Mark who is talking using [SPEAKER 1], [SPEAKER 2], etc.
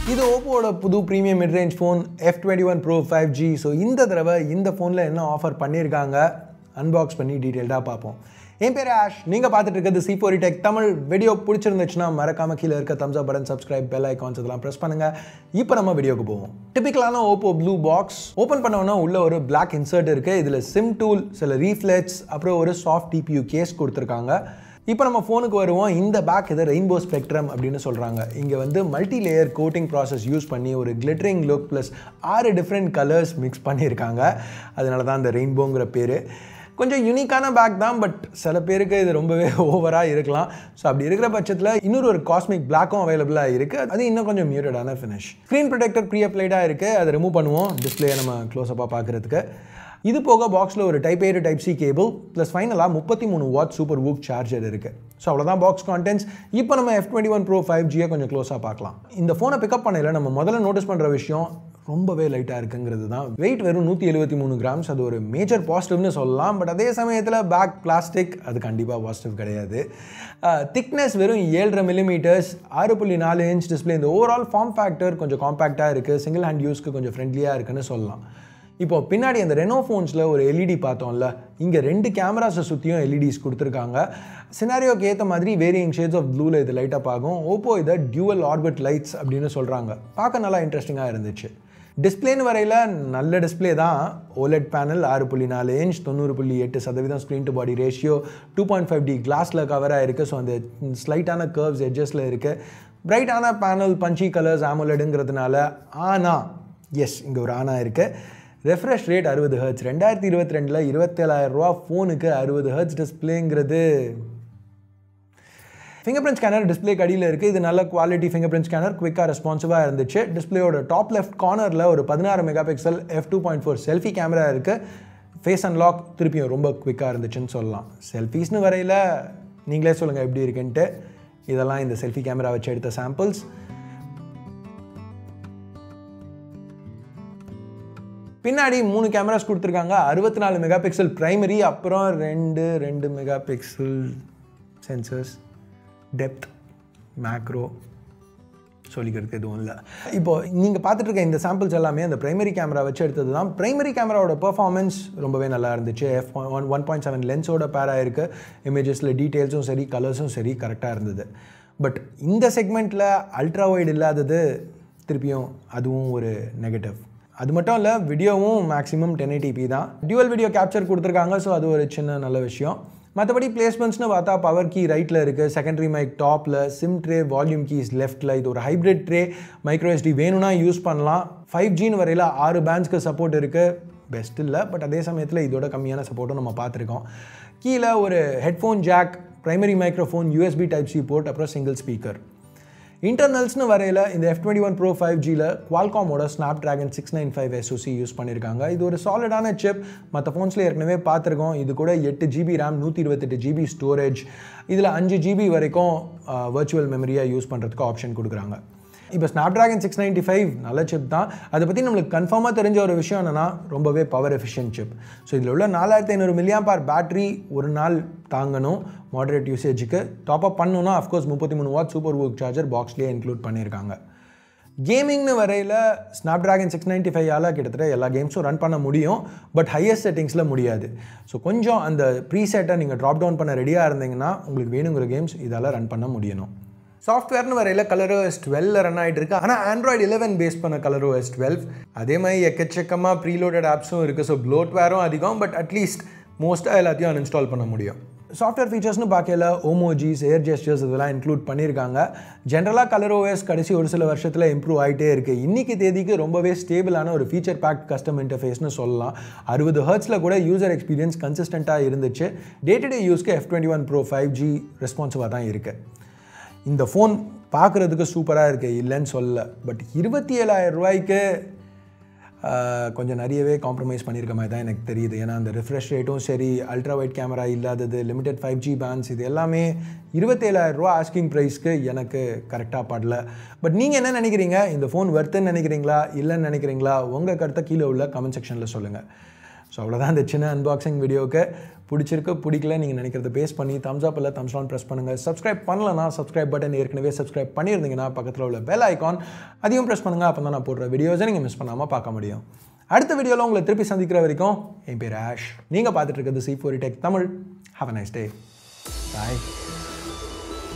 [SPEAKER 1] இது ஓப்போவோட புது premium midrange phone F twenty one pro five G so இந்த தடவை இந்த ஃபோனில் என்ன ஆஃபர் பண்ணியிருக்காங்க அன்பாக்ஸ் பண்ணி டீட்டெயில்டாக பார்ப்போம் என் பேர் ஆஷ் நீங்கள் பார்த்துட்டு இருக்கிறது C four tech Tamil video பிடிச்சிருந்துச்சுன்னா மறக்காம கீழே இருக்க thumbs up button subscribe bell icons இதெல்லாம் ப்ரெஸ் பண்ணுங்கள் இப்போ நம்ம வீடியோக்கு போவோம் டிபிக்கலான ஓப்போ ப்ளூ பாக்ஸ் ஓப்பன் பண்ணோன்னா உள்ள ஒரு பிளாக் இன்சர்ட் இருக்குது இதில் சிம் டூல் சில ரீஃப்ளெக்ஸ் அப்புறம் ஒரு சாஃப்ட் டிபியூ கேஸ் கொடுத்துருக்காங்க இப்போ நம்ம ஃபோனுக்கு வருவோம் இந்த பேக் இதை ரெயின்போ ஸ்பெக்ட்ரம் அப்படின்னு சொல்கிறாங்க இங்கே வந்து multi layer coating process use பண்ணி ஒரு கிளிட்டரிங் லுக் ப்ளஸ் ஆறு டிஃப்ரெண்ட் கலர்ஸ் மிக்ஸ் பண்ணியிருக்காங்க அதனால தான் இந்த ரெயின்போங்கிற பேர் கொஞ்சம் யூனிக்கான பேக் தான் பட் சில பேருக்கு இது ரொம்பவே ஓவராக இருக்கலாம் ஸோ அப்படி இருக்கிற பட்சத்தில் இன்னொரு ஒரு காஸ்மிக் பிளாக்கும் அவைலபிளாக இருக்குது அது இன்னும் கொஞ்சம் மியூட்டடான ஃபினிஷ் ஸ்க்ரீன் ப்ரொடெக்டர் ப்ரீ அப்ளைடாக இருக்குது அதை ரிமூவ் பண்ணுவோம் டிஸ்பிளே நம்ம க்ளோஸ்அப்பாக பார்க்குறதுக்கு இது போக பாக்ஸில் ஒரு type A type C cable plus ஃபைனலாக முப்பத்தி மூணு வாட் சூப்பர் வூக் சார்ஜர் இருக்குது ஸோ அவ்வளோதான் பாக்ஸ் கான்டென்ட்ஸ் இப்போ நம்ம F twenty one pro five ஜியை கொஞ்சம் க்ளோஸாக பார்க்கலாம் இந்த ஃபோனை பிக்கப் பண்ணையில் நம்ம முதல்ல நோட்டீஸ் பண்ணுற விஷயம் ரொம்பவே லைட்டாக இருக்குங்கிறது தான் வெயிட் வெறும் நூற்றி எழுபத்தி மூணு கிராம்ஸ் அது ஒரு மேஜர் பாசிட்டிவ்னு சொல்லலாம் பட் அதே சமயத்தில் பேக் பிளாஸ்டிக் அது கண்டிப்பாக பாசிட்டிவ் கிடையாது திக்னஸ் வெறும் ஏழரை மில்லிமீட்டர்ஸ் ஆறு புள்ளி நாலு இன்ச் டிஸ்பிளே இந்த ஓவரால் ஃபார்ம் ஃபேக்டர் கொஞ்சம் காம்பேக்டாக இருக்குது சிங்கிள் ஹேண்ட் யூஸ்க்கு கொஞ்சம் ஃப்ரெண்ட்லியாக இருக்குன்னு சொல்லலாம் இப்போ பின்னாடி அந்த ரெனோ ஃபோன்ஸில் ஒரு எல்இடி பார்த்தோம்ல இங்கே ரெண்டு கேமராஸை சுற்றியும் எல்இடிஸ் கொடுத்துருக்காங்க சினாரியோக்கு ஏற்ற மாதிரி வேரியிங் ஷேட்ஸ் ஆஃப் ப்ளூவில் இது லைட்டாக ஆகும் ஓப்போ இதை டியூவல் ஆர்பிட் லைட்ஸ் அப்படின்னு சொல்கிறாங்க பார்க்க நல்லா இன்ட்ரெஸ்டிங்காக இருந்துச்சு டிஸ்பிளேன்னு வரையில் நல்ல டிஸ்பிளே தான் ஓலெட் பேனல் ஆறு புள்ளி நாலு இன்ச் தொண்ணூறு புள்ளி எட்டு சதவீதம் screen to body ratio two point five D கிளாஸில் கவராக இருக்குது ஸோ அந்த ஸ்லைட்டான கர்வ்ஸ் எட்ஜஸில் இருக்குது பிரைட்டான பேனல் பஞ்சி கலர்ஸ் ஆமோலெடுங்கிறதுனால ஆனா எஸ் இங்கே ஒரு ஆனா இருக்குது ரெஃப்ரெஷ் ரேட் அறுபது ஹர்ட்ஸ் ரெண்டாயிரத்தி இருபத்தி ரெண்டில் இருபத்தேழாயிரம் ரூபா ஃபோனுக்கு அறுபது ஹர்ட்ஸ் டிஸ்பிளேங்கிறது ஃபிங்கர் பிரிண்ட் ஸ்கேனர் டிஸ்பிளே கடியில் இருக்குது இது நல்ல குவாலிட்டி ஃபிங்கர் பிரிண்ட் ஸ்கேனர் குவிக்காக ரெஸ்பான்சிவாக இருந்துச்சு டிஸ்பிளேயோட டாப் லெஃப்ட் கார்னரில் ஒரு பதினாறு megapixel F two point four selfie camera இருக்குது ஃபேஸ் அன்லாக் திருப்பியும் ரொம்ப குவிக்காக இருந்துச்சுன்னு சொல்லலாம் செல்ஃபீஸ்னு வரையில் நீங்களே சொல்லுங்கள் எப்படி இருக்குன்ட்டு இதெல்லாம் இந்த செல்ஃபி கேமரா வச்சு எடுத்த சாம்பிள்ஸ் பின்னாடி மூணு கேமராஸ் கொடுத்துருக்காங்க அறுபத்தி நாலு மெகா பிக்சல் ப்ரைமரி அப்புறம் ரெண்டு ரெண்டு megapixel sensors depth macro சொல்லிக்கிறதுக்கு எதுவும் இல்லை இப்போ நீங்கள் பார்த்துட்டு இருக்க இந்த சாம்பிள்ஸ் எல்லாமே அந்த பிரைமரி கேமரா வச்சு எடுத்தது தான் பிரைமரி கேமராவோட பெர்ஃபார்மன்ஸ் ரொம்பவே நல்லா இருந்துச்சு F one one point seven லென்ஸோட பேராக இருக்குது இமேஜஸில் டீட்டெயில்ஸும் சரி கலர்ஸும் சரி கரெக்டாக இருந்தது பட் இந்த செக்மெண்ட்டில் அல்ட்ரா வைடு இல்லாதது திருப்பியும் அதுவும் ஒரு நெகட்டிவ் அது மட்டும் இல்லை வீடியோவும் மேக்ஸிமம் டென் எயிட்டிபி தான் டியூவல் வீடியோ கேப்சர் கொடுத்துருக்காங்க ஸோ அது ஒரு சின்ன நல்ல விஷயம் மற்றபடி பிளேஸ்மெண்ட்ஸ்னு பார்த்தா பவர் கீ ரைட்டில் இருக்குது செகண்டரி மைக் டாப்பில் சிம் ட்ரே வால்யூம் கீஸ் லெஃப்ட்டில் இது ஒரு ஹைப்ரிட் ட்ரே மைக்ரோ எஸ்டி வேணும்னா யூஸ் பண்ணலாம் ஃபைவ் ஜின்னு வரையில் ஆறு பேண்ட்ஸ்க்கு சப்போர்ட் இருக்குது பெஸ்ட் இல்லை பட் அதே சமயத்தில் இதோட கம்மியான சப்போர்ட்டும் நம்ம பார்த்துருக்கோம் கீழே ஒரு headphone jack primary microphone USB type C port அப்புறம் சிங்கிள் ஸ்பீக்கர் இன்டர்னல்ஸ்னு வரையில் இந்த F twenty one pro five ஜியில் குவால்காமோட snapdragon six nine five SoC use பண்ணியிருக்காங்க இது ஒரு சாலிடான சிப் மற்ற ஃபோன்ஸில் ஏற்கனவே பார்த்துருக்கோம் இது கூட எட்டு ஜிபி ரேம் நூற்றி இருபத்தெட்டு ஜிபி ஸ்டோரேஜ் இதில் அஞ்சு ஜிபி வரைக்கும் வர்ச்சுவல் மெமரியாக யூஸ் பண்ணுறதுக்கு ஆப்ஷன் கொடுக்குறாங்க இப்போ snapdragon six ninety five நல்ல சிப் தான் அதை பற்றி நம்மளுக்கு கன்ஃபார்மாக தெரிஞ்ச ஒரு விஷயம் என்னென்னா ரொம்பவே பவர் எஃபிஷியன்ட் சிப் ஸோ இதில் உள்ள நாலாயிரத்தி ஐநூறு மில்லியம் பார் பேட்டரி ஒரு நாள் தாங்கணும் மாடரேட் யூசேஜுக்கு டாப் அப் பண்ணணும்னா அஃப்கோர்ஸ் முப்பத்தி மூணு வாட் சூப்பர் ஒர்க் சார்ஜர் பாக்ஸ்லேயே இன்க்ளூட் பண்ணியிருக்காங்க கேமிங்னு வரையில் ஸ்னாப் ட்ராகன் சிக்ஸ் நைன்ட்டி ஃபைவால் கிட்டத்தட்ட எல்லா கேம்ஸும் ரன் பண்ண முடியும் பட் ஹையஸ்ட் செட்டிங்ஸில் முடியாது ஸோ கொஞ்சம் அந்த ப்ரீசெட்டை நீங்கள் ட்ராப் டவுன் பண்ண ரெடியாக இருந்தீங்கன்னா உங்களுக்கு வேணுங்கிற கேம்ஸ் இதால் ரன் பண்ண முடியணும் சாஃப்ட்வேர்னு வரையில் கலர் ஓஎஸ் டுவெல்ல ரன் ஆகிட்டு இருக்கு ஆனால் ஆண்ட்ராய்டு லெவன் பேஸ் பண்ண கலர் ஓஎஸ் டுவெல் அதே மாதிரி எக்கச்சக்கமாக ப்ரீலோடட் ஆப்ஸும் இருக்குது ஸோ ப்ளோட்வேரும் அதிகம் பட் அட்லீஸ்ட் மோஸ்ட்டாக எல்லாத்தையும் அன்இன்ஸ்டால் பண்ண முடியும் சாஃப்ட்வேர் ஃபீச்சர்ஸ்னு பார்க்கல ஓமோஜிஸ் ஏர் ஜெஸ்டர்ஸ் இதெல்லாம் இன்க்ளூட் பண்ணியிருக்காங்க ஜென்ரலாக கலர் ஓஎஸ் கடைசி ஒரு சில வருஷத்தில் இம்ப்ரூவ் ஆகிட்டே இருக்குது இன்றைக்கி தேதிக்கு ரொம்பவே ஸ்டேபிளான ஒரு ஃபீச்சர் பேக் கஸ்டம் இன்டர்ஃபேஸ்னு சொல்லலாம் அறுபது ஹர்ட்ஸில் கூட யூசர் எக்ஸ்பீரியன்ஸ் கன்சிஸ்டண்ட்டாக இருந்துச்சு டே டு டே யூஸ்க்கு F twenty one pro five G ரெஸ்பான்சிவாக தான் இருக்குது இந்த ஃபோன் பார்க்குறதுக்கு சூப்பராக இருக்குது இல்லைன்னு சொல்ல பட் இருபத்தி ஏழாயிரம் ரூபாய்க்கு கொஞ்சம் நிறையவே காம்ப்ரமைஸ் பண்ணியிருக்க மாதிரி தான் எனக்கு தெரியுது ஏன்னா அந்த ரிஃப்ரெஷ் ரேட்டும் சரி அல்ட்ரா வைட் கேமரா இல்லாதது லிமிடெட் ஃபைவ் ஜி பேண்ட்ஸ் இது எல்லாமே இருபத்தேழாயிரம் ரூபா ஆஸ்கிங் ப்ரைஸ்க்கு எனக்கு கரெக்டாக படல பட் நீங்கள் என்ன நினைக்கிறீங்க இந்த ஃபோன் ஒர்த்துன்னு நினைக்கிறீங்களா இல்லைன்னு நினைக்கிறீங்களா உங்கள் கருத்தை கீழே உள்ள கமெண்ட் செக்ஷனில் சொல்லுங்கள் ஸோ அவ்வளோதான் இந்த சின்ன அன்பாக்சிங் வீடியோவுக்கு பிடிச்சிருக்கு பிடிக்கல நீங்கள் நினைக்கிறத பேஸ் பண்ணி தம்ஸ் அப் இல்லை தம்ஸ் டவுன் ப்ரெஸ் பண்ணுங்கள் சப்ஸ்கிரைப் பண்ணலனா சப்ஸ்கிரைப் பட்டன் ஏற்கனவே சப்ஸ்கிரைப் பண்ணியிருந்தீங்கன்னா பக்கத்தில் உள்ள பெல் ஐக்கான் அதையும் ப்ரெஸ் பண்ணுங்கள் அப்போ தான் நான் போடுற வீடியோஸை நீங்கள் மிஸ் பண்ணாமல் பார்க்க முடியும் அடுத்த வீடியோவில் உங்களை திருப்பி சந்திக்கிற வரைக்கும் என் பேர் ஆஷ் நீங்கள் பார்த்துட்டு இருக்கிறது C four tech Tamil have a nice day bye